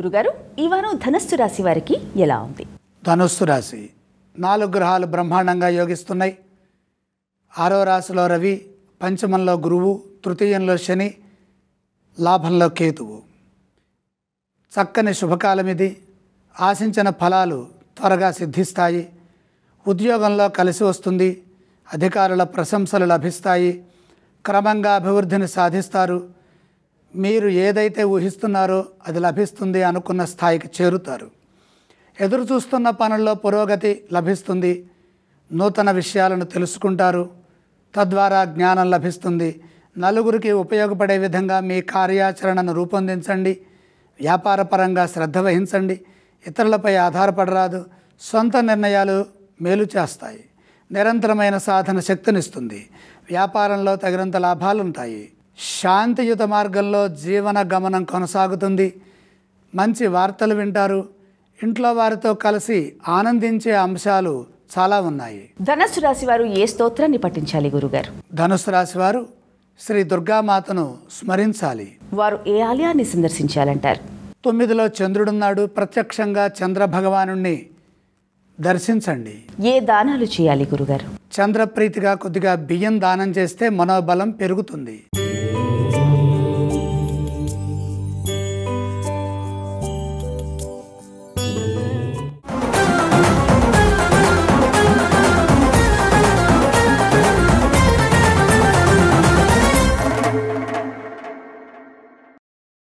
గురుగారు ఈ వారం ధనస్సు రాశి వారికి ఎలా ఉంది ధనుస్సు రాశి నాలుగు గ్రహాలు బ్రహ్మాండంగా యోగిస్తున్నాయి ఆరో రాశిలో రవి పంచమంలో గురువు తృతీయంలో శని లాభంలో కేతువు చక్కని శుభకాలం ఇది ఆశించిన ఫలాలు త్వరగా సిద్ధిస్తాయి ఉద్యోగంలో కలిసి వస్తుంది అధికారుల ప్రశంసలు లభిస్తాయి క్రమంగా అభివృద్ధిని సాధిస్తారు మీరు ఏదైతే ఊహిస్తున్నారో అది లభిస్తుంది అనుకున్న స్థాయికి చేరుతారు ఎదురు చూస్తున్న పనుల్లో పురోగతి లభిస్తుంది నూతన విషయాలను తెలుసుకుంటారు తద్వారా జ్ఞానం లభిస్తుంది నలుగురికి ఉపయోగపడే విధంగా మీ కార్యాచరణను రూపొందించండి వ్యాపారపరంగా శ్రద్ధ వహించండి ఇతరులపై ఆధారపడరాదు సొంత నిర్ణయాలు మేలు చేస్తాయి నిరంతరమైన సాధన శక్తినిస్తుంది వ్యాపారంలో తగినంత లాభాలుంటాయి శాంతియుత మార్గంలో జీవన గమనం కొనసాగుతుంది మంచి వార్తలు వింటారు ఇంట్లో వారితో కలిసి ఆనందించే అంశాలు చాలా ఉన్నాయి ధనస్సు రాశి వారు ఏ స్తోత్రాన్ని పఠించాలి గురుగారు ధనుసు రాశి వారు శ్రీ దుర్గామాతను స్మరించాలి వారు ఏ ఆలయాన్ని సందర్శించాలంటారు తొమ్మిదిలో చంద్రుడున్నాడు ప్రత్యక్షంగా చంద్ర భగవానుణ్ణి దర్శించండి ఏ దానాలు చేయాలి గురుగారు చంద్రప్రీతిగా కొద్దిగా బియ్యం దానం చేస్తే మనోబలం పెరుగుతుంది